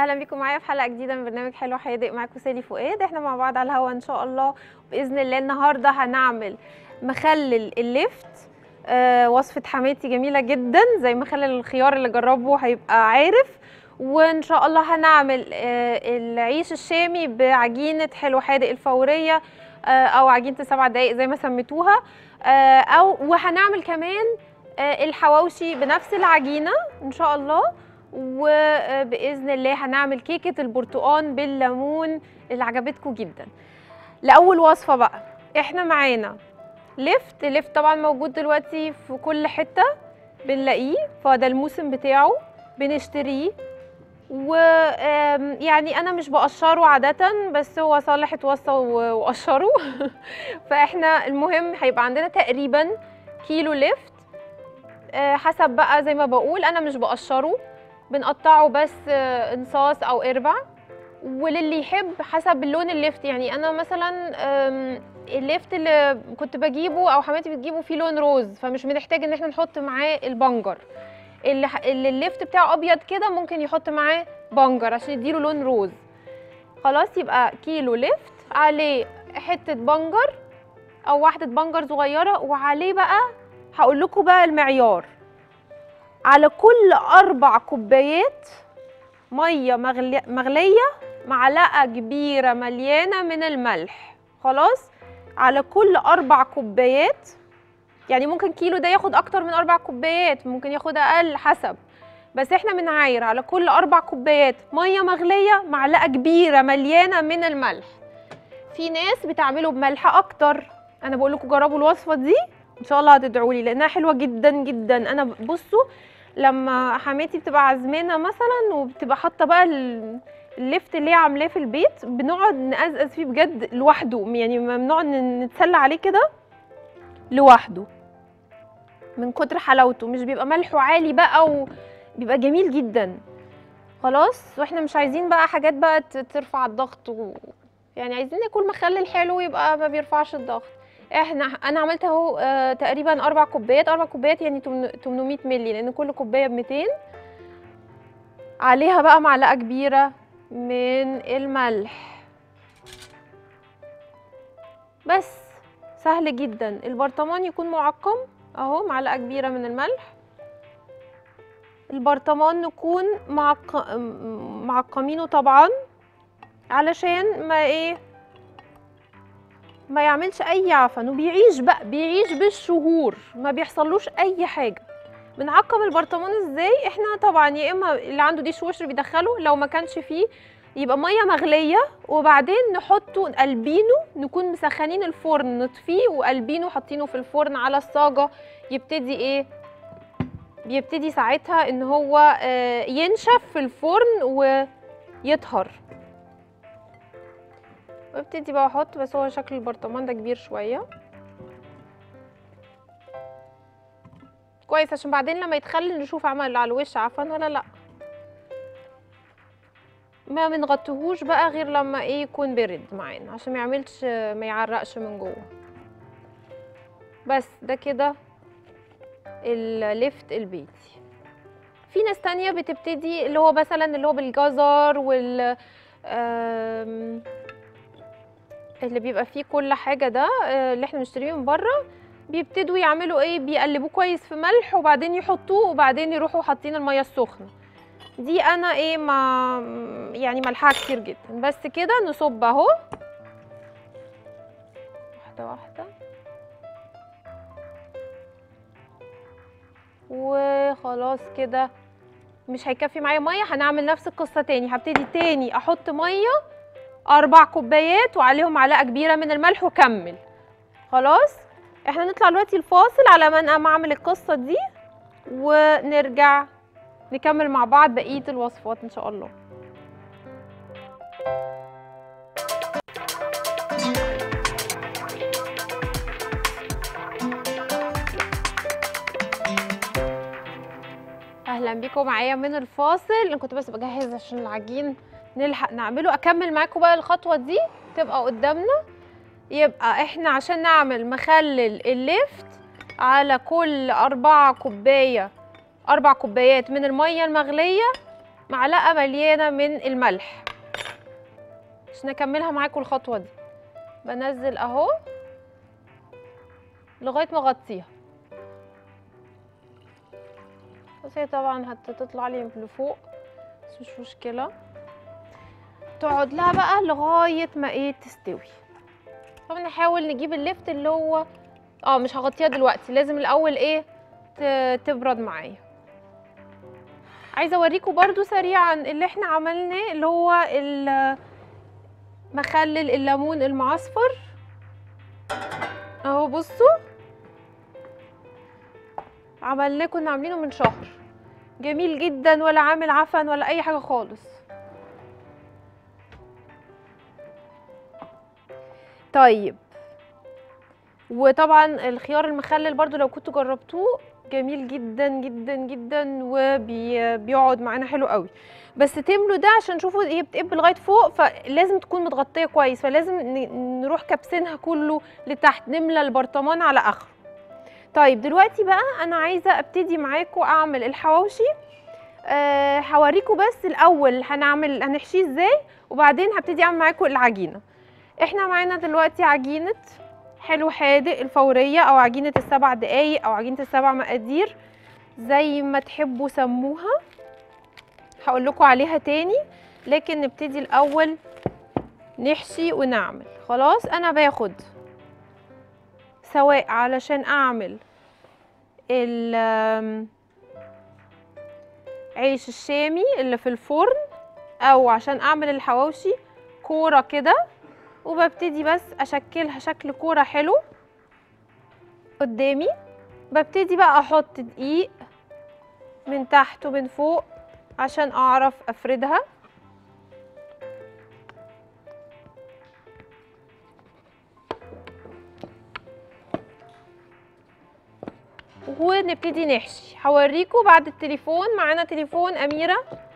اهلا بيكم معايا في حلقه جديده من برنامج حلو حادق معاكم سالي فؤاد احنا مع بعض على الهوا ان شاء الله باذن الله النهارده هنعمل مخلل اللفت آه وصفه حماتي جميله جدا زي مخلل الخيار اللي جربه هيبقى عارف وان شاء الله هنعمل آه العيش الشامي بعجينه حلو حادق الفوريه آه او عجينه السبع دقايق زي ما سميتوها آه او وهنعمل كمان آه الحواوشي بنفس العجينه ان شاء الله وباذن الله هنعمل كيكه البرتقال بالليمون اللي عجبتكم جدا لاول وصفه بقى احنا معانا لفت لفت طبعا موجود دلوقتي في كل حته بنلاقيه فده الموسم بتاعه بنشتريه ويعني انا مش بقشره عاده بس هو صالح اتوصى وقشره فاحنا المهم هيبقى عندنا تقريبا كيلو لفت حسب بقى زي ما بقول انا مش بقشره بنقطعه بس انصاص او اربع وللي يحب حسب اللون اللفت يعني انا مثلا اللفت اللي كنت بجيبه او حماتي بتجيبه فيه لون روز فمش بنحتاج ان احنا نحط معاه البنجر اللي, اللي اللفت بتاعه ابيض كده ممكن يحط معاه بنجر عشان يديله لون روز خلاص يبقى كيلو لفت عليه حته بنجر او واحده بنجر صغيره وعليه بقى هقول لكم بقى المعيار على كل أربع كوبايات مية مغلي... مغلية معلقة كبيرة مليانة من الملح خلاص على كل أربع كوبايات يعني ممكن كيلو ده ياخد أكتر من أربع كوبايات ممكن ياخد أقل حسب بس احنا بنعاير على كل أربع كوبايات مية مغلية معلقة كبيرة مليانة من الملح في ناس بتعمله بملح أكتر أنا بقول لكم جربوا الوصفة دي ان شاء الله هتدعوا لي لانها حلوه جدا جدا انا بصوا لما حماتي بتبقى عزمانه مثلا وبتبقى حاطه بقى اللفت اللي هي عاملاه في البيت بنقعد نقزقز فيه بجد لوحده يعني بنقعد نتسلى عليه كده لوحده من كتر حلاوته مش بيبقى ملحه عالي بقى وبيبقى جميل جدا خلاص واحنا مش عايزين بقى حاجات بقى ترفع الضغط و... يعني عايزين ناكل مخلل حلو يبقى ما بيرفعش الضغط احنا انا عملت اهو آه تقريبا اربع كوبايات اربع كوبايات يعني 800 مللي لان كل كوبايه ب 200 عليها بقى معلقه كبيره من الملح بس سهل جدا البرطمان يكون معقم اهو معلقه كبيره من الملح البرطمان نكون معق... معقمينه طبعا علشان ما ايه ما يعملش اي عفن وبيعيش بقى بيعيش بالشهور ما بيحصلوش اي حاجه بنعقم البرطمان ازاي احنا طبعا يا اما اللي عنده ديش واشر بيدخله لو ما كانش فيه يبقى ميه مغليه وبعدين نحطه قلبينه نكون مسخنين الفرن نطفيه وقلبينه حاطينه في الفرن على الصاجه يبتدي ايه بيبتدي ساعتها ان هو ينشف في الفرن ويطهر وابتدي بقى احط بس هو شكل البرطمان ده كبير شويه كويس عشان بعدين لما يتخلل نشوف عمل على الوش عفن ولا لا ما بنغطيهوش بقى غير لما ايه يكون برد معانا عشان ما يعملش ما يعرقش من جوه بس ده كده اللفت البيتي في ناس تانية بتبتدي اللي هو مثلا اللي هو بالجزر وال اللي بيبقى فيه كل حاجه ده اللي احنا بنشتريه من بره بيبتدوا يعملوا ايه بيقلبوه كويس في ملح وبعدين يحطوه وبعدين يروحوا حاطين الميه السخنه دي انا ايه ما يعني ملحها كتير جدا بس كده نصب اهو واحده واحده وخلاص كده مش هيكفي معايا ميه هنعمل نفس القصه تاني هبتدي تاني احط ميه اربع كوبايات وعليهم معلقه كبيره من الملح وكمل خلاص احنا نطلع دلوقتي الفاصل على ما انا اعمل القصه دي ونرجع نكمل مع بعض بقيه الوصفات ان شاء الله اهلا بيكم معايا من الفاصل انا كنت بس بجهز عشان العجين نلحق نعمله اكمل معاكم بقى الخطوه دي تبقى قدامنا يبقى احنا عشان نعمل مخلل اللفت على كل أربعة كوباية أربع كوبايات من المية المغلية معلقه مليانه من الملح عشان اكملها معاكم الخطوه دي بنزل اهو لغايه ما اغطيها بس هي طبعا هتطلع لي لفوق بس مش مشكله تقعد لها بقى لغايه ما ايه تستوي طب نحاول نجيب اللفت اللي هو اه مش هغطيها دلوقتي لازم الاول ايه ت- تبرد معايا عايزه اوريكم برضو سريعا اللي احنا عملناه اللي هو ال- مخلل الليمون المعصفر اهو بصوا عملناه كنا عاملينه من شهر جميل جدا ولا عامل عفن ولا اي حاجه خالص طيب وطبعا الخيار المخلل برضو لو كنتوا جربتوه جميل جدا جدا جدا وبيقعد معانا حلو قوي بس تملوا ده عشان شوفوا هي بتقب لغايه فوق فلازم تكون متغطيه كويس فلازم ن- نروح كابسينها كله لتحت نملى البرطمان على اخره طيب دلوقتي بقى انا عايزه ابتدي معاكم اعمل الحواوشي أه هوريكم بس الاول هنعمل هنحشيه ازاي وبعدين هبتدي اعمل معاكم العجينه احنا معانا دلوقتي عجينه حلو حادق الفوريه او عجينه السبع دقايق او عجينه السبع مقادير زي ما تحبوا سموها هقول لكم عليها تاني لكن نبتدي الاول نحشي ونعمل خلاص انا باخد سواء علشان اعمل ال- عيش الشامي اللي في الفرن او عشان اعمل الحواوشي كوره كده وببتدي بس اشكلها شكل كوره حلو قدامي ببتدي بقى احط دقيق من تحت ومن فوق عشان اعرف افردها ونبتدي نحشي هوريكم بعد التليفون معانا تليفون اميره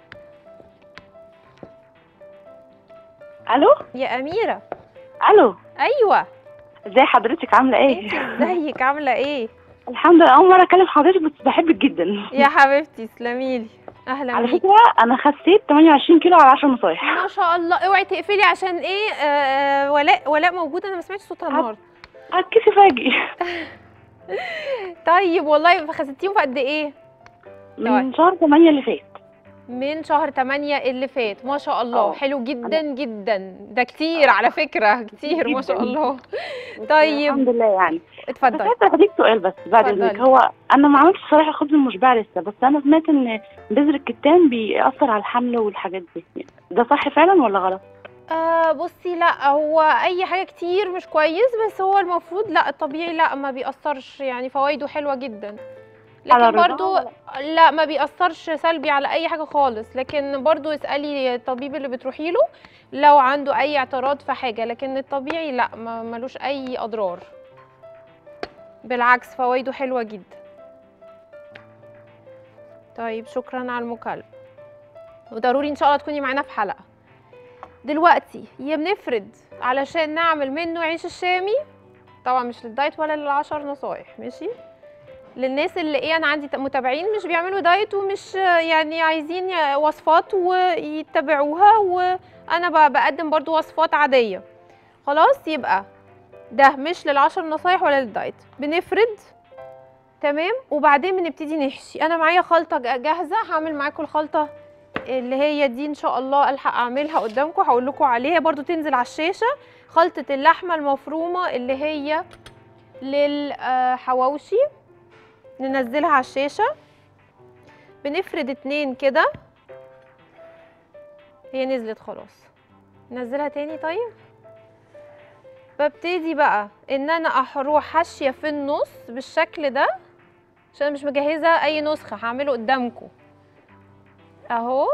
الو يا اميره الو ايوه ازي حضرتك عامله ايه انت ازيك عامله ايه الحمد لله اول مره اكلم حضرتك بس بحبك جدا يا حبيبتي تسلميلي اهلا على بيكي فكره انا خسيت 28 كيلو على 10 نصايح ما شاء الله اوعي تقفلي عشان ايه آه آه، ولاء ولاء موجوده انا ما سمعتش صوتها النهارده هتكسي فاجئ طيب والله خسيتيهم في قد ايه من شهر 8 اللي فات من شهر 8 اللي فات ما شاء الله اه. حلو جدا جدا ده كتير على فكره كتير ما شاء جداً. الله طيب. الحمد لله يعني بس اتفضلي عايزه اسالك سؤال بس بعد اتفضلي. اذنك هو انا ما عملتش صراحه خبز المشبع لسه بس انا سمعت ان بذر الكتان بيأثر على الحمل والحاجات دي ده صح فعلا ولا غلط؟ آه بصي لا هو اي حاجه كتير مش كويس بس هو المفروض لا الطبيعي لا ما بيأثرش يعني فوائده حلوه جدا على لكن الرضاعة برضو ولا- لا ما بيأثرش سلبي على اي حاجه خالص لكن برضو اسألي الطبيب اللي بتروحي له لو عنده اي اعتراض في حاجه لكن الطبيعي لا ما ملوش اي اضرار بالعكس فوائده حلوه جدا طيب شكرا على المكالمه وضروري ان شاء الله تكوني معانا في حلقه دلوقتي يا بنفرد علشان نعمل منه عيش الشامي طبعا مش للدايت ولا للعشر نصايح ماشي للناس اللي ايه انا عندي متابعين مش بيعملوا دايت ومش يعني عايزين ي- وصفات ويتبعوها وانا ب- بقدم برضو وصفات عادية خلاص يبقى ده مش للعشر نصايح ولا للدايت بنفرد تمام وبعدين بنبتدي نحشي انا معايا خلطة جا- جاهزة هعمل معاكم الخلطة اللي هي دي ان شاء الله الحق اعملها قدامكم هقول لكم عليها برضو تنزل على الشاشة خلطة اللحمة المفرومة اللي هي للحواوشي ننزلها على الشاشة بنفرد اتنين كده هي نزلت خلاص ننزلها تاني طيب ببتدي بقى ان انا اروح حاشيه في النص بالشكل ده عشان مش مجهزه اي نسخه هعمله قدامكم اهو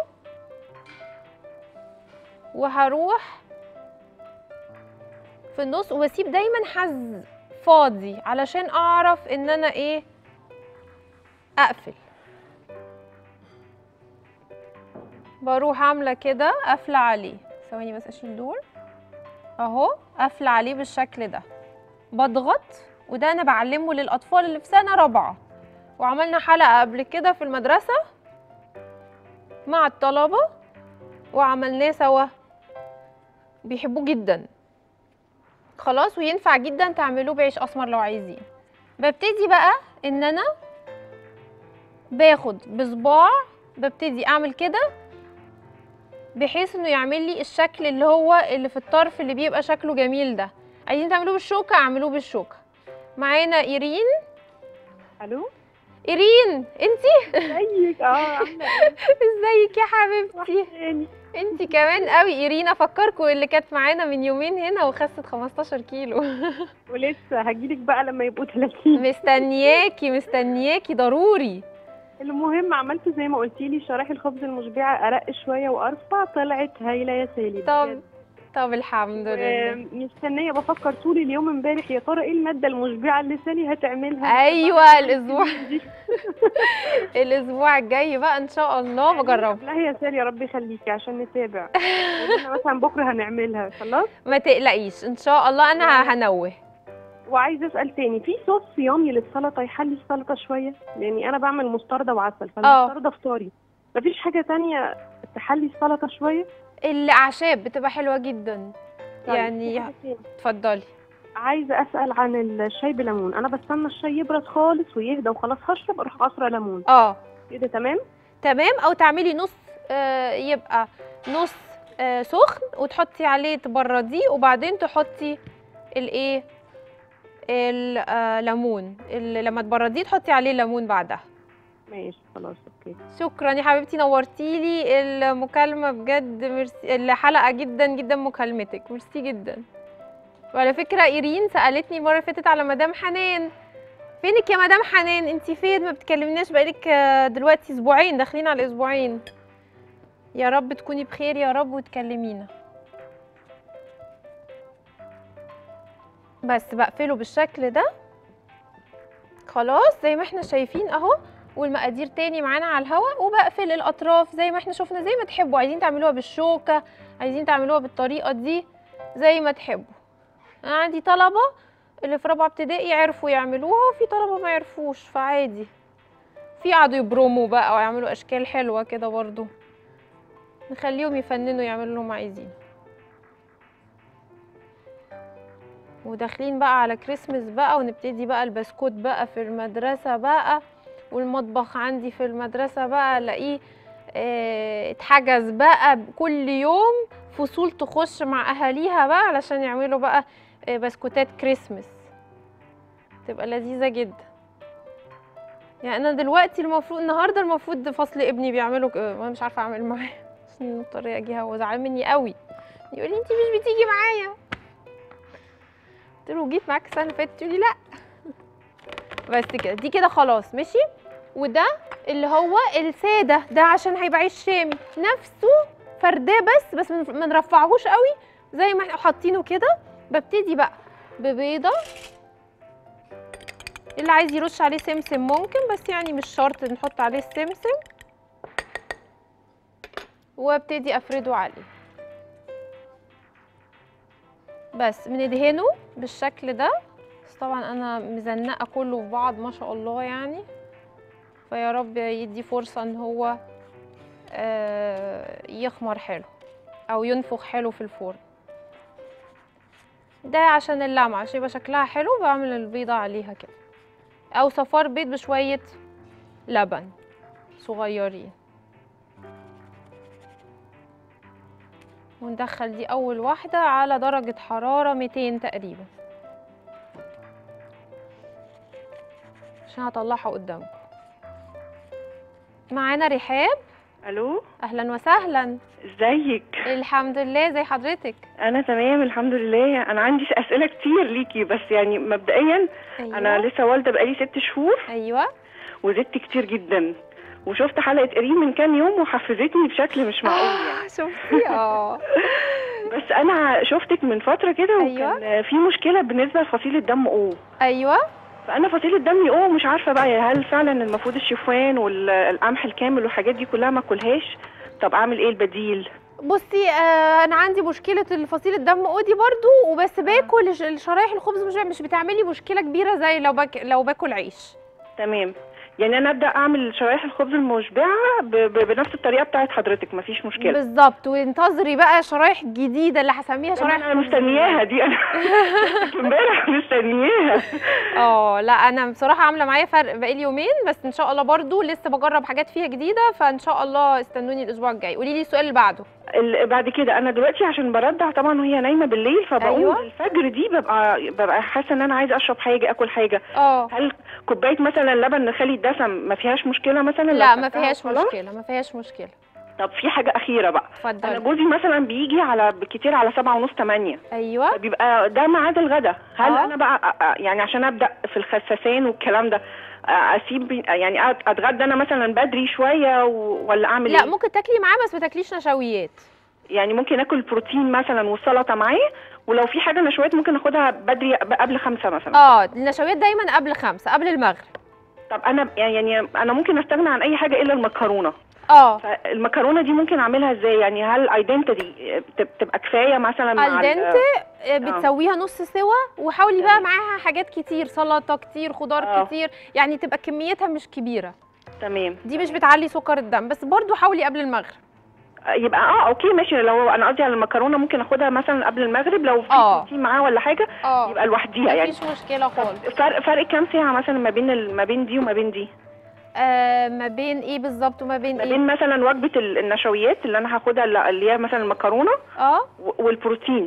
وهروح في النص وبسيب دايما حز فاضي علشان اعرف ان انا ايه اقفل بروح عامله كده قافله عليه ثواني بس اشيل دول اهو قافله عليه بالشكل ده بضغط وده انا بعلمه للاطفال اللي في سنه رابعه وعملنا حلقه قبل كده في المدرسه مع الطلبه وعملناه سوا بيحبوه جدا خلاص وينفع جدا تعملوه بعيش اسمر لو عايزين ببتدي بقى ان انا باخد بصباع ببتدي اعمل كده بحيث انه يعمل لي الشكل اللي هو اللي في الطرف اللي بيبقى شكله جميل ده عايزين تعملوه بالشوكه اعملوه بالشوكه معانا ايرين الو ايرين انتي ازيك اه عامله ايه ازيك يا حبيبتي وحشاني انتي كمان قوي ايرين افكركم اللي كانت معانا من يومين هنا وخست 15 كيلو ولسه هجيلك بقى لما يبقوا 30 مستنياكي مستنياكي ضروري المهم عملت زي ما قلتي لي شرايح الخبز المشبعه ارق شويه وارفع طلعت هايله يا سالي طب بجد. طب الحمد لله مستنيه بفكر طول اليوم امبارح يا ترى ايه الماده المشبعه اللي سالي هتعملها ايوه الاسبوع الاسبوع الجاي بقى ان شاء الله بجربها لا يا سالي يا رب يخليكي عشان نتابع قولنا مثلا بكره هنعملها خلاص ما تقلقيش ان شاء الله انا هنوه وعايزه اسال تاني في صوص صيامي للسلطه يحلي السلطه شويه لاني انا بعمل مستردة وعسل آه. فالمستردة فطاري مفيش حاجه تانية تحلي السلطه شويه الاعشاب بتبقى حلوه جدا طيب، يعني في حاجة تاني. اتفضلي عايزه اسال عن الشاي بليمون انا بستنى الشاي يبرد خالص ويهدى وخلاص هشرب اروح عصره ليمون اه كده تمام تمام او تعملي نص آه يبقى نص آه سخن وتحطي عليه تبرديه وبعدين تحطي الايه الليمون ال- لما تبرديه تحطي عليه ليمون بعدها ماشي خلاص اوكي شكرا يا حبيبتي نورتيلي المكالمه بجد ميرسي الحلقه جدا جدا مكالمتك ميرسي جدا وعلى فكره ايرين سالتني المره اللي فاتت على مدام حنان فينك يا مدام حنان انت فين ما بتكلمناش بقالك آه، دلوقتي اسبوعين داخلين على اسبوعين يا رب تكوني بخير يا رب وتكلمينا بس بقفله بالشكل ده خلاص زي ما احنا شايفين اهو والمقادير تاني معانا على الهواء وبقفل الاطراف زي ما احنا شفنا زي ما تحبوا عايزين تعملوها بالشوكه عايزين تعملوها بالطريقه دي زي ما تحبوا انا عندي طلبه اللي في رابعه ابتدائي عرفوا يعملوها وفي طلبه ما عرفوش فعادي في قعدوا يبرموا بقى ويعملوا اشكال حلوه كده برضو نخليهم يفننوا يعملوا اللي هم عايزينه وداخلين بقى على كريسمس بقى ونبتدي بقى البسكوت بقى في المدرسة بقى والمطبخ عندي في المدرسة بقى الاقيه آه، اتحجز بقى كل يوم فصول تخش مع اهاليها بقى علشان يعملوا بقى آه، بسكوتات كريسمس تبقى لذيذة جدا يعني انا دلوقتي المفروض النهارده المفروض فصل ابني بيعملوا ك- وانا مش عارفه اعمل معاه عشان مضطره اجي هو زعلان مني قوي يقول لي انت مش بتيجي معايا قلت له جيت معاك السنه اللي فاتت تقولي لا بس كده دي كده خلاص ماشي وده اللي هو الساده ده عشان هيبقى عيش شامي نفسه فرداه بس بس من- ما نرفعهوش قوي زي ما احنا حاطينه كده ببتدي بقى ببيضه اللي عايز يرش عليه سمسم ممكن بس يعني مش شرط نحط عليه السمسم وابتدي افرده عليه بس بندهنه بالشكل ده بس طبعا انا مزنقه كله في بعض ما شاء الله يعني فيا رب يدي فرصه ان هو آه، يخمر حلو او ينفخ حلو في الفرن ده عشان اللمعه عشان يبقى شكلها حلو بعمل البيضه عليها كده او صفار بيض بشويه لبن صغيرين وندخل دي اول واحده على درجه حراره 200 تقريبا عشان هطلعها قدامكم معانا رحاب الو اهلا وسهلا ازيك الحمد لله زي حضرتك انا تمام الحمد لله انا عندي اسئله كتير ليكي بس يعني مبدئيا ايوه انا لسه والده بقالي ست شهور ايوه وزدت كتير جدا وشفت حلقه قريب من كام يوم وحفزتني بشكل مش معقول يعني آه، شفتي اه بس انا شفتك من فتره كده أيوة. وكان في مشكله بالنسبه لفصيله دم او ايوه فانا فصيله دمي او مش عارفه بقى هل فعلا المفروض الشوفان والقمح الكامل والحاجات دي كلها ما اكلهاش طب اعمل ايه البديل بصي آه انا عندي مشكله الفصيل الدم اودي برضو وبس باكل الش- الشرايح الخبز مش مش بتعملي مشكله كبيره زي لو باك لو باكل عيش تمام يعني انا ابدا اعمل شرايح الخبز المشبعه ب... ب... بنفس الطريقه بتاعت حضرتك مفيش مشكله بالظبط وانتظري بقى شرايح جديده اللي هسميها طبعاً شرايح انا خبز مستنياها دي انا امبارح مستنياها اه لا انا بصراحه عامله معايا فرق بقالي يومين بس ان شاء الله برضو لسه بجرب حاجات فيها جديده فان شاء الله استنوني الاسبوع الجاي قولي لي السؤال اللي بعده ال- بعد كده انا دلوقتي عشان برضع طبعا وهي نايمه بالليل فبقوم أيوة. الفجر دي ببقى ببقى حاسه ان انا عايزه اشرب حاجه اكل حاجه اه هل كوبايه مثلا لبن خالي الدسم ما فيهاش مشكله مثلا لو لا ما خدتها فيهاش وخلاص؟ مشكله ما فيهاش مشكله طب في حاجه اخيره بقى انا اتفضلي جوزي مثلا بيجي على بالكتير على سبعة ونص تمانية ايوه بيبقى ده ميعاد الغدا هل آه. انا بقى أ- أ- يعني عشان ابدا في الخساسين والكلام ده أ- اسيب يعني أت- اتغدى انا مثلا بدري شويه و- ولا اعمل لا ايه ممكن تاكلي معاه بس ما تاكليش نشويات يعني ممكن اكل بروتين مثلا والسلطه معاه ولو في حاجه نشويات ممكن اخدها بدري قبل خمسة مثلا اه النشويات دايما قبل خمسة قبل المغرب طب انا يعني انا ممكن استغنى عن اي حاجه الا المكرونه اه فالمكرونه دي ممكن اعملها ازاي يعني هل ايدنتي تبقى كفايه مثلا مع ال- الدنت آه، بتسويها نص سوا وحاولي بقى تمام. معاها حاجات كتير سلطه كتير خضار آه. كتير يعني تبقى كميتها مش كبيره تمام دي مش بتعلي سكر الدم بس برضو حاولي قبل المغرب يبقى اه اوكي ماشي لو انا قصدي على المكرونه ممكن اخدها مثلا قبل المغرب لو في آه. بروتين معاه ولا حاجه اه يبقى لوحديها يعني مفيش مشكله خالص فرق فرق كام ساعه مثلا ما بين ال- ما بين دي وما بين دي آه ما بين ايه بالظبط وما بين ما ايه بين مثلا وجبه ال- النشويات اللي انا هاخدها اللي- اللي هي مثلا المكرونه اه و- والبروتين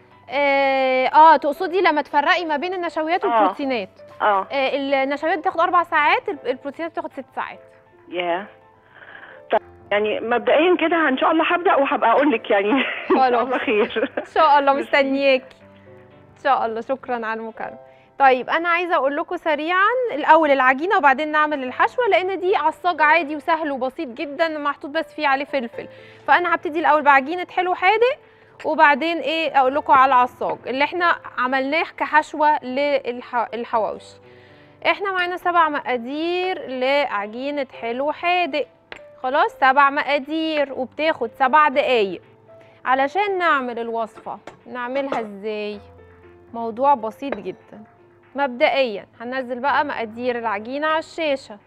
اه آه، تقصدي لما تفرقي ما بين النشويات آه. والبروتينات اه آه النشويات بتاخد اربع ساعات الب- البروتينات بتاخد ست ساعات يا طب يعني مبدئيا كده ان شاء الله هبدا وهبقى اقول لك يعني ان شاء خلاص. الله خير ان شاء الله مستنياكي ان شاء الله شكرا على المكالمه طيب انا عايزه اقول لكم سريعا الاول العجينه وبعدين نعمل الحشوه لان دي عصاج عادي وسهل وبسيط جدا محطوط بس فيه عليه فلفل فانا هبتدي الاول بعجينه حلو حادق وبعدين ايه اقول لكم على العصاج اللي احنا عملناه كحشوه للحواوشي احنا معانا سبع مقادير لعجينه حلو حادق خلاص سبع مقادير وبتاخد سبع دقايق علشان نعمل الوصفة نعملها ازاي موضوع بسيط جدا مبدئيا هننزل بقى مقادير العجينة على الشاشة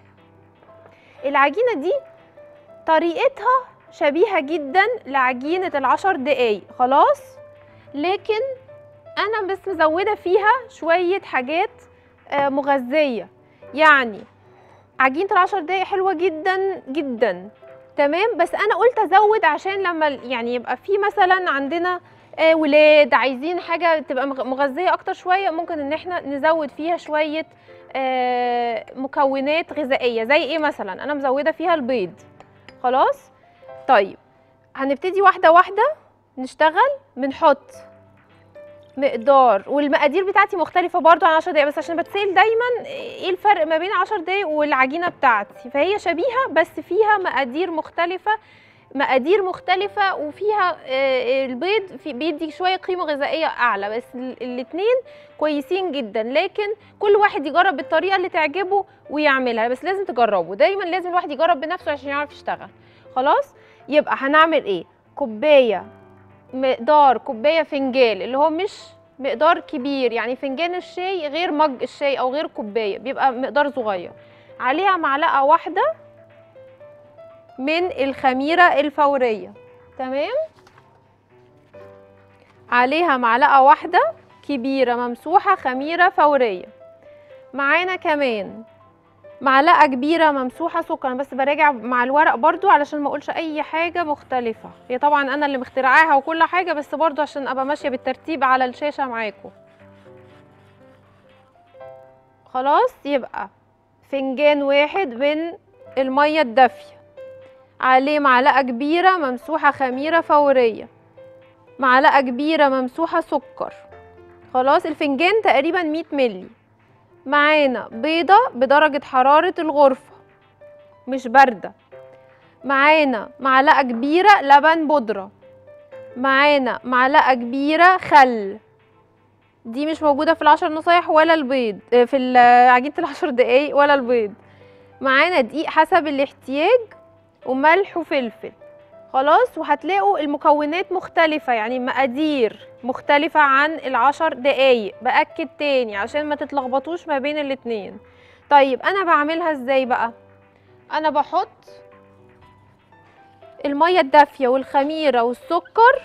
العجينة دي طريقتها شبيهة جدا لعجينة العشر دقايق خلاص لكن انا بس مزودة فيها شوية حاجات آه، مغذية يعني عجينة العشر دقايق حلوة جدا جدا تمام بس انا قلت ازود عشان لما ال- يعني يبقى في مثلا عندنا آه، ولاد عايزين حاجه تبقى مغ- مغذيه اكتر شويه ممكن ان احنا نزود فيها شويه آه، مكونات غذائيه زي ايه مثلا انا مزوده فيها البيض خلاص طيب هنبتدي واحده واحده نشتغل بنحط مقدار والمقادير بتاعتي مختلفة برضو عن 10 دقايق بس عشان بتسأل دايما ايه الفرق ما بين 10 دقايق والعجينة بتاعتي فهي شبيهة بس فيها مقادير مختلفة مقادير مختلفة وفيها آه، البيض في بيدي شوية قيمة غذائية أعلى بس ال- الاتنين كويسين جدا لكن كل واحد يجرب بالطريقة اللي تعجبه ويعملها بس لازم تجربه دايما لازم الواحد يجرب بنفسه عشان يعرف يشتغل خلاص يبقى هنعمل ايه كوباية مقدار كوباية فنجان اللي هو مش مقدار كبير يعني فنجان الشاي غير مج الشاي او غير كوبايه بيبقى مقدار صغير عليها معلقه واحده من الخميره الفوريه تمام عليها معلقه واحده كبيره ممسوحه خميره فوريه معانا كمان معلقه كبيره ممسوحه سكر انا بس براجع مع الورق برضو علشان ما اقولش اي حاجه مختلفه هي طبعا انا اللي مخترعاها وكل حاجه بس برضو عشان ابقى ماشيه بالترتيب على الشاشه معاكم خلاص يبقى فنجان واحد من الميه الدافيه عليه معلقه كبيره ممسوحه خميره فوريه معلقه كبيره ممسوحه سكر خلاص الفنجان تقريبا 100 مللي معانا بيضة بدرجة حرارة الغرفة مش باردة معانا معلقة كبيرة لبن بودرة معانا معلقة كبيرة خل دي مش موجودة في العشر نصايح ولا البيض آه، في ال- عجينة العشر دقايق ولا البيض معانا دقيق حسب الاحتياج وملح وفلفل خلاص وهتلاقوا المكونات مختلفة يعني مقادير مختلفة عن العشر دقايق بأكد تاني عشان ما تتلخبطوش ما بين الاتنين طيب انا بعملها ازاي بقى انا بحط الميه الدافيه والخميره والسكر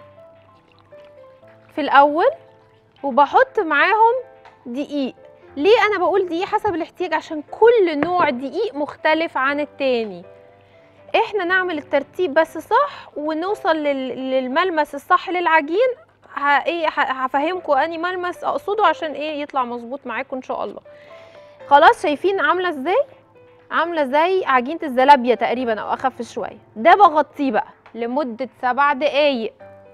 في الاول وبحط معاهم دقيق ليه انا بقول دقيق حسب الاحتياج عشان كل نوع دقيق مختلف عن التاني احنا نعمل الترتيب بس صح ونوصل لل- للملمس الصح للعجين ه- ايه ه- هفهمكم اني ملمس اقصده عشان ايه يطلع مظبوط معاكم ان شاء الله خلاص شايفين عامله ازاي عامله زي عجينه الزلابيه تقريبا او اخف شويه ده بغطيه بقى لمده سبع دقايق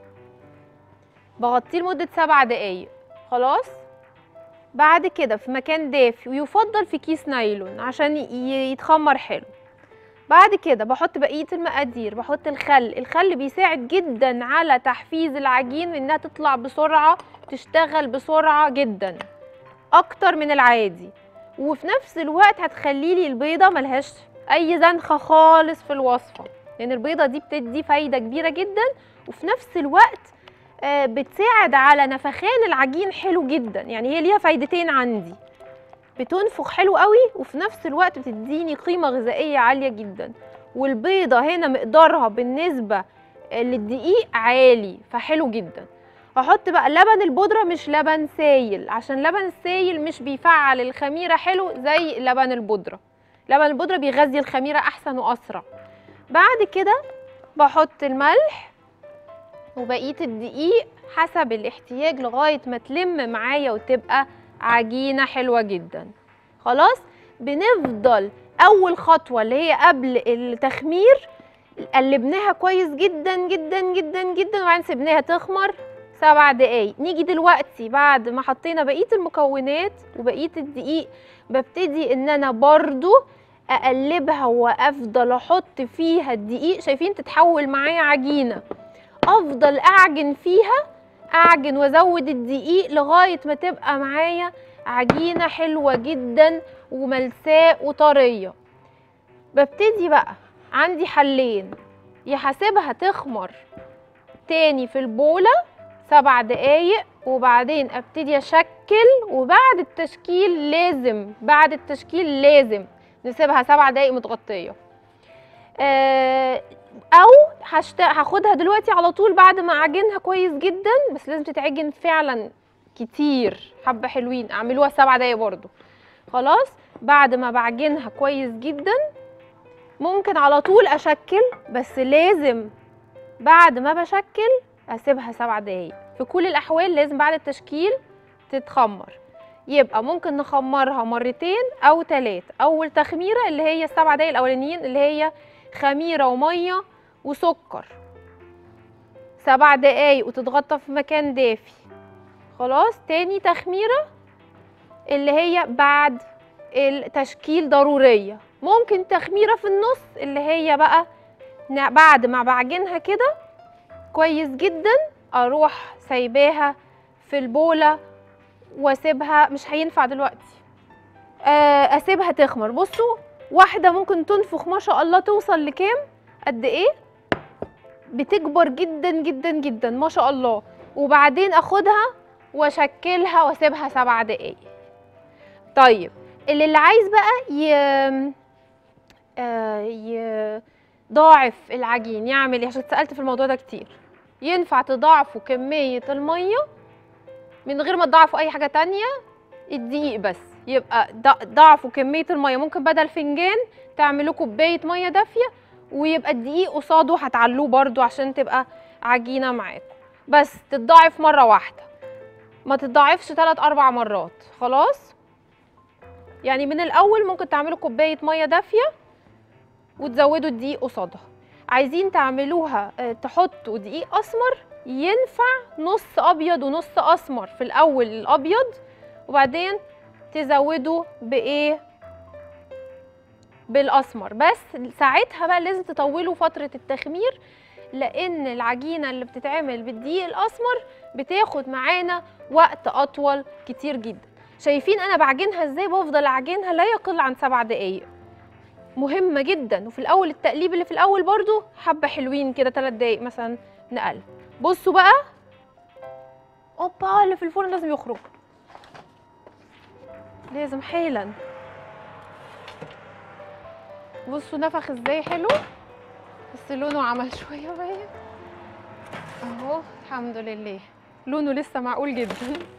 بغطيه لمده سبع دقايق خلاص بعد كده في مكان دافي ويفضل في كيس نايلون عشان ي- يتخمر حلو بعد كده بحط بقيه المقادير بحط الخل الخل بيساعد جدا على تحفيز العجين انها تطلع بسرعه تشتغل بسرعه جدا اكتر من العادي وفي نفس الوقت هتخلي لي البيضه ملهاش اي زنخه خالص في الوصفه لان البيضه دي بتدي فايده كبيره جدا وفي نفس الوقت آه، بتساعد على نفخان العجين حلو جدا يعني هي ليها فايدتين عندي بتنفخ حلو قوي وفي نفس الوقت بتديني قيمه غذائيه عاليه جدا والبيضه هنا مقدارها بالنسبه للدقيق عالي فحلو جدا هحط بقى لبن البودرة مش لبن سايل عشان لبن السايل مش بيفعل الخميرة حلو زي لبن البودرة لبن البودرة بيغذي الخميرة أحسن وأسرع بعد كده بحط الملح وبقية الدقيق حسب الاحتياج لغاية ما تلم معايا وتبقى عجينة حلوة جدا خلاص بنفضل أول خطوة اللي هي قبل التخمير قلبناها كويس جدا جدا جدا جدا وبعدين سيبناها تخمر سبع دقايق نيجي دلوقتي بعد ما حطينا بقيه المكونات وبقيه الدقيق ببتدي ان انا برضو اقلبها وافضل احط فيها الدقيق شايفين تتحول معايا عجينه افضل اعجن فيها اعجن وازود الدقيق لغايه ما تبقى معايا عجينه حلوه جدا وملساء وطريه ببتدي بقى عندي حلين يا هسيبها تخمر تاني في البوله سبع دقايق وبعدين ابتدي اشكل وبعد التشكيل لازم بعد التشكيل لازم نسيبها سبع دقايق متغطيه آه، او هشت... هاخدها دلوقتي على طول بعد ما اعجنها كويس جدا بس لازم تتعجن فعلا كتير حبه حلوين اعملوها سبع دقايق برضو خلاص بعد ما بعجنها كويس جدا ممكن على طول اشكل بس لازم بعد ما بشكل اسيبها سبع دقايق في كل الاحوال لازم بعد التشكيل تتخمر يبقى ممكن نخمرها مرتين او ثلاثة اول تخميره اللي هي السبع دقايق الاولانيين اللي هي خميره وميه وسكر سبع دقايق وتتغطى في مكان دافي خلاص تاني تخميره اللي هي بعد التشكيل ضروريه ممكن تخميره في النص اللي هي بقى ن- بعد ما بعجنها كده كويس جدا اروح سايباها في البوله واسيبها مش هينفع دلوقتي آه، اسيبها تخمر بصوا واحده ممكن تنفخ ما شاء الله توصل لكام قد ايه بتكبر جدا جدا جدا ما شاء الله وبعدين اخدها واشكلها واسيبها سبع دقايق طيب اللي, اللي عايز بقى ي... آه، يضاعف العجين يعمل ايه عشان اتسالت في الموضوع ده كتير ينفع تضاعفوا كميه الميه من غير ما تضاعفوا اي حاجه تانية الدقيق بس يبقى ض- ضاعفوا كميه الميه ممكن بدل فنجان تعملوا كوبايه ميه دافيه ويبقى الدقيق قصاده هتعلوه برضو عشان تبقى عجينه معاكم بس تتضاعف مره واحده ما تتضاعفش ثلاث اربع مرات خلاص يعني من الاول ممكن تعملوا كوبايه ميه دافيه وتزودوا الدقيق قصادها عايزين تعملوها آه، تحطوا دقيق اسمر ينفع نص ابيض ونص اسمر في الاول الابيض وبعدين تزودوا بايه بالاسمر بس ساعتها بقى لازم تطولوا فتره التخمير لان العجينه اللي بتتعمل بالدقيق الاسمر بتاخد معانا وقت اطول كتير جدا شايفين انا بعجنها ازاي بفضل اعجنها لا يقل عن سبع دقايق مهمه جدا وفي الاول التقليب اللي في الاول برضو حبه حلوين كده ثلاث دقايق مثلا نقلب بصوا بقى اوبا اللي في الفرن لازم يخرج لازم حالا بصوا نفخ ازاي حلو بس لونه عمل شويه باين اهو الحمد لله لونه لسه معقول جدا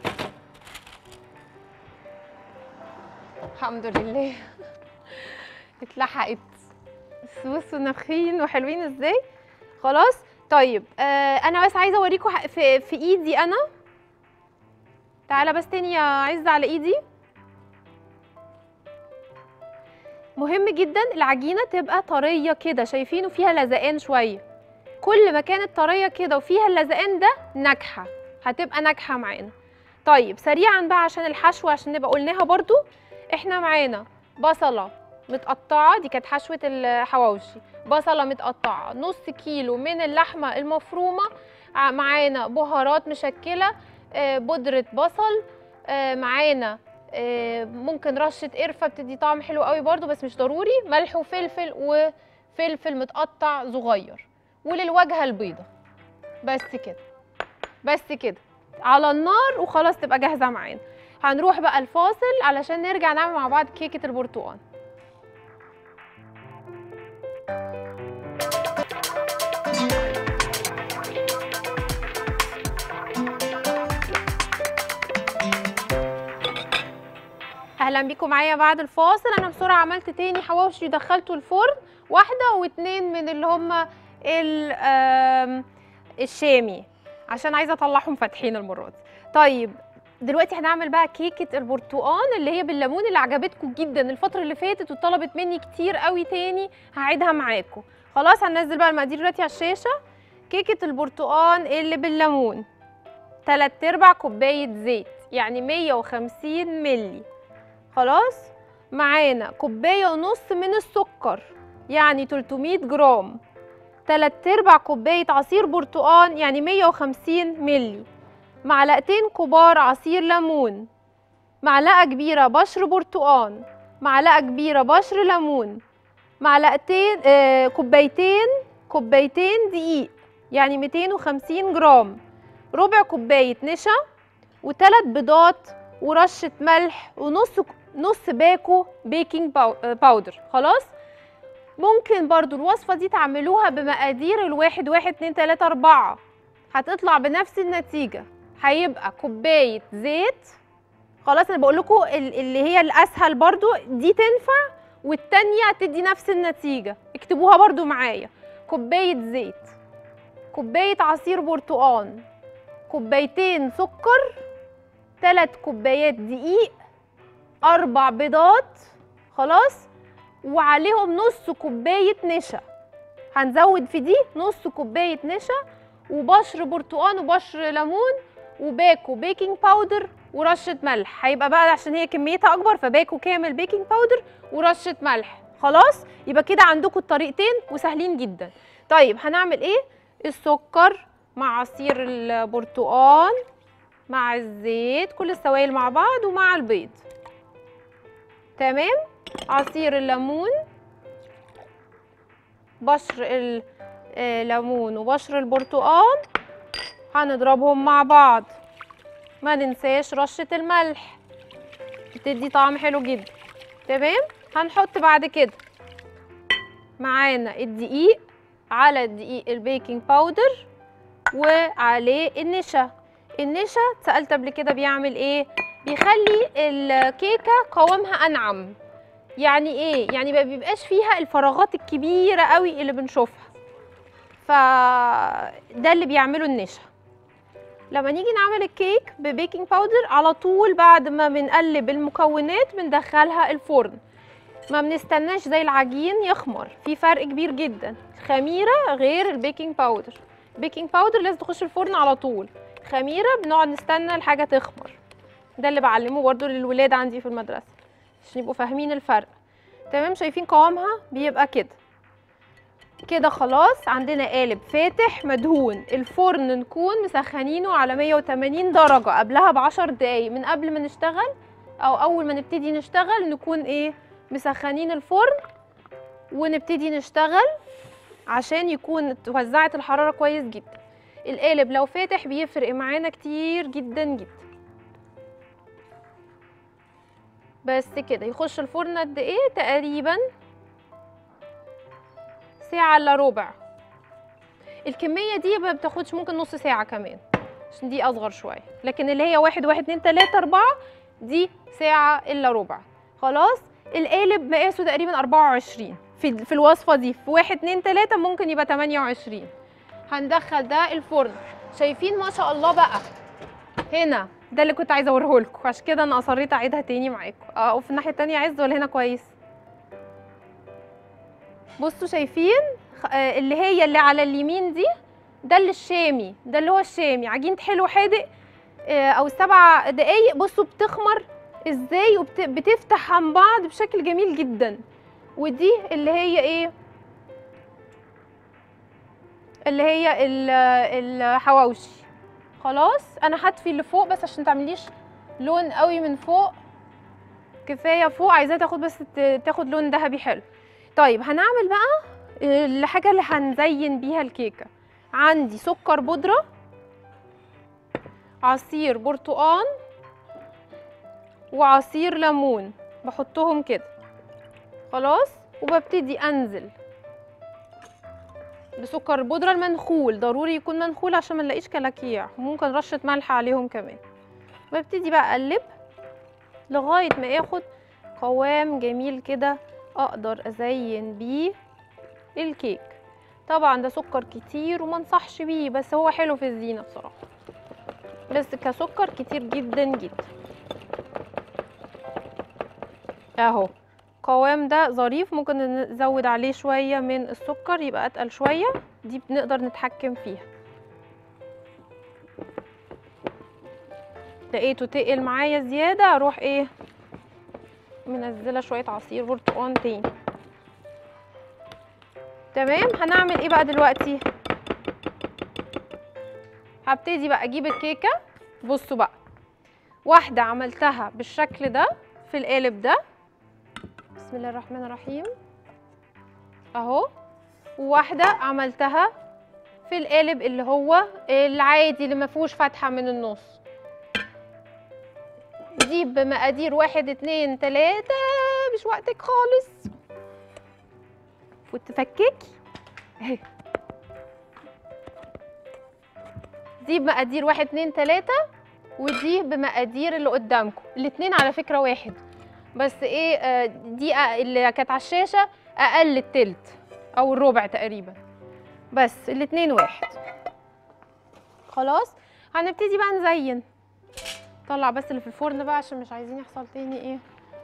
الحمد لله اتلحقت بس بصوا نافخين وحلوين ازاي خلاص طيب آه انا بس عايزه اوريكم ح- في في ايدي انا تعالى بس تاني يا عز على ايدي مهم جدا العجينه تبقى طريه كده شايفينه فيها لزقان شويه كل ما كانت طريه كده وفيها اللزقان ده ناجحه هتبقى ناجحه معانا طيب سريعا بقى عشان الحشو عشان نبقى قلناها برضو احنا معانا بصله متقطعه دي كانت حشوه الحواوشي بصله متقطعه نص كيلو من اللحمه المفرومه ع- معانا بهارات مشكله آه، بودره بصل آه، معانا آه، ممكن رشه قرفه بتدي طعم حلو قوي برضو بس مش ضروري ملح وفلفل وفلفل متقطع صغير وللواجهه البيضه بس كده بس كده على النار وخلاص تبقى جاهزه معانا هنروح بقى الفاصل علشان نرجع نعمل مع بعض كيكه البرتقال اهلا بيكم معايا بعد الفاصل انا بسرعه عملت تاني حواوشي دخلته الفرن واحده واتنين من اللي هم ال- آم، الشامي عشان عايزه اطلعهم فاتحين المره دي طيب دلوقتي هنعمل بقى كيكه البرتقال اللي هي بالليمون اللي عجبتكم جدا الفتره اللي فاتت وطلبت مني كتير قوي تاني هعيدها معاكم خلاص هننزل بقى المقادير دلوقتي على الشاشه كيكه البرتقال اللي بالليمون تلات ارباع كوبايه زيت يعني 150 ملي خلاص معانا كوبايه ونص من السكر يعني 300 جرام تلات ارباع كوبايه عصير برتقال يعني 150 ملي معلقتين كبار عصير ليمون معلقه كبيره بشر برتقال معلقه كبيره بشر ليمون معلقتين آه كوبايتين كوبايتين دقيق يعني 250 جرام ربع كوبايه نشا وثلاث بيضات ورشه ملح ونص نص باكو بيكنج باو- آه، باودر خلاص ممكن برضو الوصفة دي تعملوها بمقادير الواحد واحد اتنين تلاتة أربعة هتطلع بنفس النتيجة هيبقى كوباية زيت خلاص أنا بقول لكم اللي هي الأسهل برضو دي تنفع والتانية تدي نفس النتيجة اكتبوها برضو معايا كوباية زيت كوباية عصير برتقال كوبايتين سكر تلات كوبايات دقيق أربع بيضات خلاص وعليهم نص كوباية نشا هنزود في دي نص كوباية نشا وبشر برتقان وبشر ليمون وباكو بيكنج باودر ورشة ملح هيبقى بقى عشان هي كميتها أكبر فباكو كامل بيكنج باودر ورشة ملح خلاص يبقى كده عندكم الطريقتين وسهلين جدا طيب هنعمل ايه السكر مع عصير البرتقال مع الزيت كل السوائل مع بعض ومع البيض تمام عصير الليمون بشر الليمون وبشر البرتقال هنضربهم مع بعض ما ننساش رشة الملح بتدي طعم حلو جدا تمام هنحط بعد كده معانا الدقيق على الدقيق البيكنج باودر وعليه النشا النشا اتسألت قبل كده بيعمل ايه بيخلي الكيكة قوامها أنعم يعني ايه يعني ما بيبقاش فيها الفراغات الكبيره قوي اللي بنشوفها فده اللي بيعمله النشا لما نيجي نعمل الكيك ببيكنج باودر على طول بعد ما بنقلب المكونات بندخلها الفرن ما بنستناش زي العجين يخمر في فرق كبير جدا الخميره غير البيكنج باودر البيكنج باودر لازم تخش الفرن على طول خميره بنقعد نستنى الحاجه تخمر ده اللي بعلمه برضو للولاد عندي في المدرسه عشان يبقوا فاهمين الفرق تمام شايفين قوامها بيبقى كده كده خلاص عندنا قالب فاتح مدهون الفرن نكون مسخنينه على 180 درجة قبلها بعشر دقايق من قبل ما نشتغل او اول ما نبتدي نشتغل نكون ايه مسخنين الفرن ونبتدي نشتغل عشان يكون اتوزعت الحرارة كويس جدا القالب لو فاتح بيفرق معانا كتير جدا جدا بس كده يخش الفرن قد ايه تقريبا ساعه الا ربع الكميه دي ما بتاخدش ممكن نص ساعه كمان عشان دي اصغر شويه لكن اللي هي واحد واحد اتنين تلاته اربعه دي ساعه الا ربع خلاص القالب مقاسه تقريبا 24 في في الوصفه دي في واحد اتنين تلاته ممكن يبقى 28 هندخل ده الفرن شايفين ما شاء الله بقى هنا ده اللي كنت عايزه اوريه لكم عشان كده انا اصريت اعيدها تاني معاكم اه وفي الناحيه التانيه عز ولا هنا كويس بصوا شايفين خ- آه، اللي هي اللي على اليمين دي ده اللي الشامي ده اللي هو الشامي عجينه حلو حادق آه، او سبع دقايق بصوا بتخمر ازاي وبتفتح عن بعض بشكل جميل جدا ودي اللي هي ايه اللي هي ال- الحواوشي خلاص انا هطفي اللي فوق بس عشان تعمليش لون قوي من فوق كفايه فوق عايزاها تاخد بس ت- تاخد لون ذهبي حلو طيب هنعمل بقى الحاجه اللي هنزين بيها الكيكه عندي سكر بودره عصير برتقان وعصير ليمون بحطهم كده خلاص وببتدي انزل بسكر البودرة المنخول ضروري يكون منخول عشان ما نلاقيش كلاكيع ممكن رشة ملح عليهم كمان ببتدي بقى اقلب لغاية ما اخد قوام جميل كده اقدر ازين بيه الكيك طبعا ده سكر كتير وما انصحش بيه بس هو حلو في الزينة بصراحة بس كسكر كتير جدا جدا اهو القوام ده ظريف ممكن نزود عليه شوية من السكر يبقى اتقل شوية دي بنقدر نتحكم فيها لقيته تقل معايا زيادة اروح ايه منزلة شوية عصير برتقان تاني تمام هنعمل ايه بقى دلوقتي هبتدي بقى اجيب الكيكة بصوا بقى واحدة عملتها بالشكل ده في القالب ده بسم الله الرحمن الرحيم اهو وواحدة عملتها في القالب اللي هو العادي اللي ما فيهوش فتحة من النص دي بمقادير واحد اتنين تلاتة مش وقتك خالص وتفككي اهي دي بمقادير واحد اتنين تلاتة ودي بمقادير اللي قدامكم الاتنين على فكرة واحد بس ايه آه، دي أ- اللي كانت على الشاشة اقل التلت او الربع تقريبا بس الاتنين واحد خلاص هنبتدي بقى نزين طلع بس اللي في الفرن بقى عشان مش عايزين يحصل تاني ايه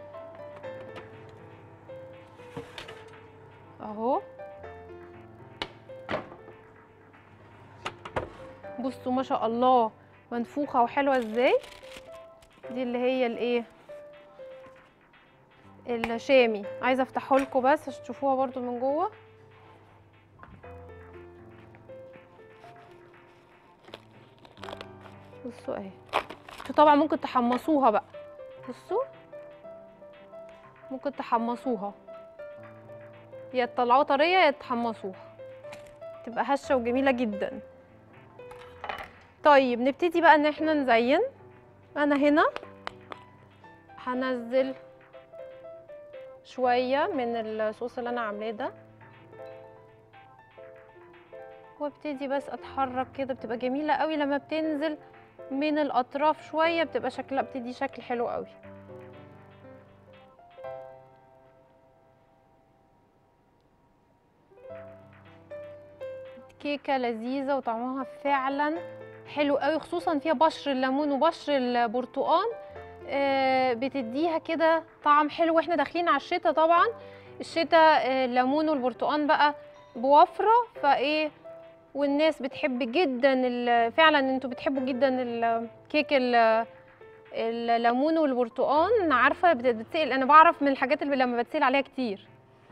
اهو بصوا ما شاء الله منفوخه وحلوه ازاي دي اللي هي الايه الشامي عايزه افتحه لكم بس عشان تشوفوها برضو من جوه بصوا اهي انتوا طبعا ممكن تحمصوها بقى بصوا ممكن تحمصوها يا تطلعوها طريه يا تحمصوها تبقى هشه وجميله جدا طيب نبتدي بقى ان احنا نزين انا هنا هنزل شويه من الصوص اللي انا عاملاه ده وابتدي بس اتحرك كده بتبقى جميله قوي لما بتنزل من الاطراف شويه بتبقى شكلها بتدي شكل حلو قوي كيكه لذيذه وطعمها فعلا حلو قوي خصوصا فيها بشر الليمون وبشر البرتقال آه، بتديها كده طعم حلو واحنا داخلين على الشتاء طبعا الشتاء آه، الليمون والبرتقال بقى بوفره فايه والناس بتحب جدا ال- فعلا انتوا بتحبوا جدا الكيك ال- الليمون والبرتقال انا عارفه بت- بتسال انا بعرف من الحاجات اللي لما بتسال عليها كتير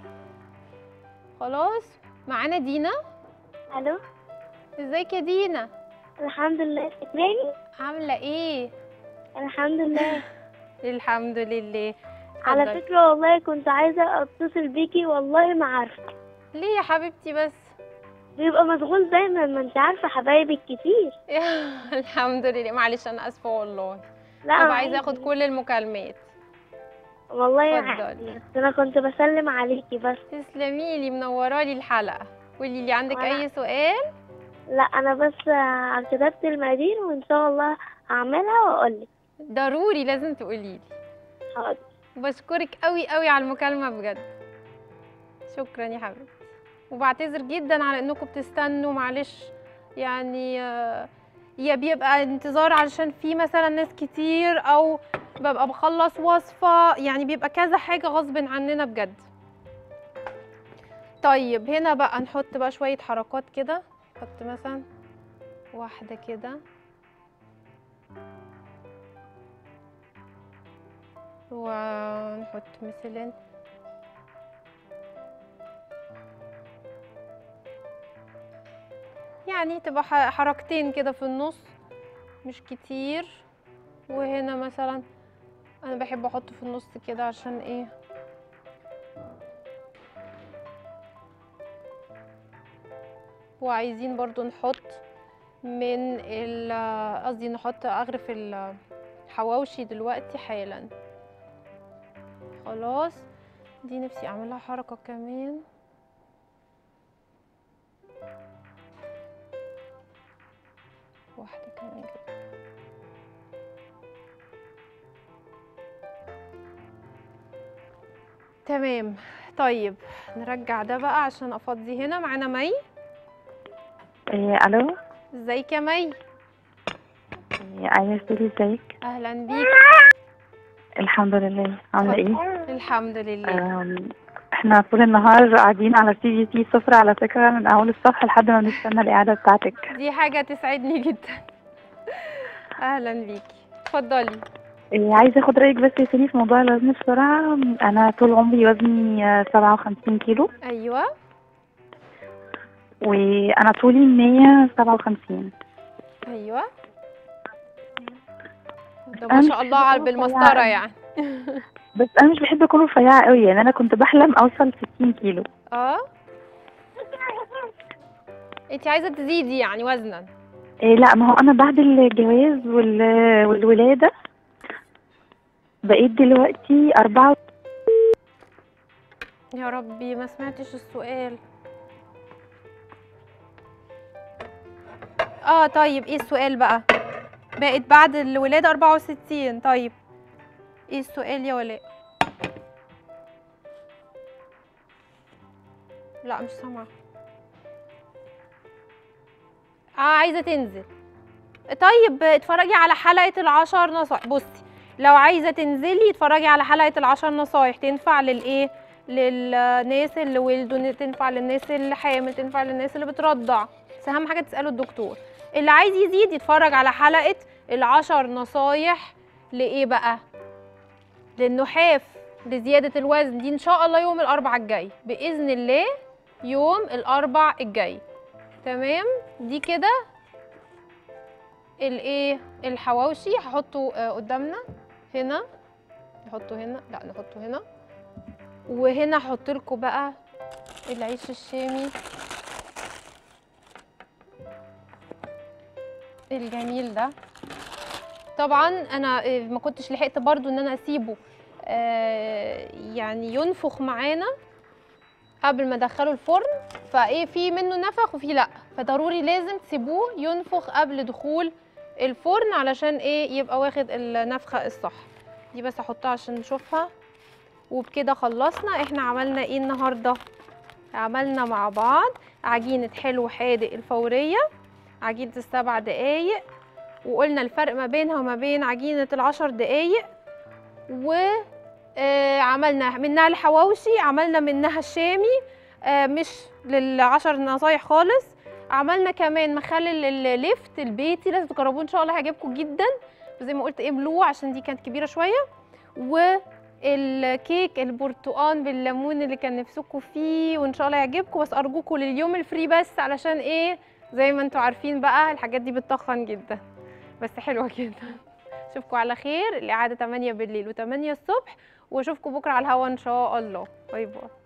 خلاص معانا دينا الو ازيك يا دينا الحمد لله فاكراني عامله ايه الحمد لله الحمد لله على اتفضلي. فكرة والله كنت عايزة اتصل بيكي والله ما عارفة ليه يا حبيبتي بس بيبقى مشغول دايما ما انت عارفة حبايبك كتير الحمد لله معلش انا اسفه والله لا ببقى عايزه اخد عادي. كل المكالمات والله اتفضلي. عادي بس انا كنت بسلم عليكي بس تسلمي لي منورة لي الحلقة قولي لي عندك وأنا- أي سؤال لا انا بس آه، كتبت المقادير وان شاء الله هعملها واقول لك ضروري لازم تقولي لي حاضر بشكرك قوي قوي على المكالمة بجد شكرا يا حبيبتي وبعتذر جدا على انكم بتستنوا معلش يعني آه، يا بيبقى انتظار علشان في مثلا ناس كتير او ببقى بخلص وصفة يعني بيبقى كذا حاجة غصب عننا بجد طيب هنا بقى نحط بقى شوية حركات كده نحط مثلا واحدة كده ونحط مثلا يعني تبقى ح- حركتين كده في النص مش كتير وهنا مثلا انا بحب احط في النص كده عشان ايه وعايزين برضو نحط من ال قصدي نحط اغرف الحواوشي دلوقتي حالا خلاص دي نفسي اعملها حركة كمان واحدة كمان كده تمام طيب نرجع ده بقى عشان افضي هنا معانا مي إيه الو ازيك يا مي إيه ايوه سوري ازيك اهلا بيك الحمد لله عامله ايه الحمد لله آم، احنا طول النهار قاعدين على سي بي سي سفرة على فكره من اول الصبح لحد ما بنستنى الاعاده بتاعتك دي حاجة تسعدني جدا اهلا بيكي اتفضلي إيه عايزه اخد رايك بس يا سوري في موضوع الوزن بسرعه انا طول عمري وزني آه، 57 كيلو ايوه وانا طولي 157 ايوه ده أنا ما مش شاء الله على بحب أكون بالمسطرة رفيعة. يعني بس انا مش بحب اكون رفيعه قوي يعني انا كنت بحلم اوصل 60 كيلو اه انت عايزة تزيدي يعني وزنا إيه لا ما هو انا بعد الجواز وال... والولاده بقيت دلوقتي أربعة يا ربي ما سمعتش السؤال اه طيب ايه السؤال بقى بقت بعد الولادة 64 طيب ايه السؤال يا ولاء لا مش سامعة اه عايزة تنزل طيب اتفرجي على حلقة العشر نصائح بصي لو عايزة تنزلي اتفرجي على حلقة العشر نصايح تنفع للايه للناس اللي ولدوا تنفع للناس اللي حامل تنفع للناس اللي بترضع بس اهم حاجة تسألوا الدكتور اللي عايز يزيد يتفرج على حلقة العشر نصايح لإيه بقى للنحاف لزيادة الوزن دي إن شاء الله يوم الأربع الجاي بإذن الله يوم الأربع الجاي تمام دي كده الايه الحواوشي هحطه آه، قدامنا هنا نحطه هنا لا نحطه هنا وهنا هحط لكم بقى العيش الشامي الجميل ده طبعا انا آه، ما كنتش لحقت برضو ان انا اسيبه آه، يعني ينفخ معانا قبل ما ادخله الفرن فايه في منه نفخ وفي لا فضروري لازم تسيبوه ينفخ قبل دخول الفرن علشان ايه يبقى واخد النفخه الصح دي بس احطها عشان نشوفها وبكده خلصنا احنا عملنا ايه النهارده عملنا مع بعض عجينه حلو حادق الفوريه عجينه السبع دقايق وقلنا الفرق ما بينها وما بين عجينه العشر دقايق و آه، عملنا منها الحواوشي عملنا منها الشامي آه، مش للعشر نصايح خالص عملنا كمان مخلل الليفت البيتي لازم تجربوه ان شاء الله هيعجبكم جدا وزي ما قلت املوه عشان دي كانت كبيره شويه والكيك البرتقال بالليمون اللي كان نفسكم فيه وان شاء الله يعجبكم بس ارجوكم لليوم الفري بس علشان ايه زي ما انتوا عارفين بقى الحاجات دي بتطخن جدا بس حلوه جدا اشوفكم على خير الاعاده 8 بالليل و8 الصبح واشوفكم بكره على الهوا ان شاء الله باي باي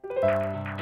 باي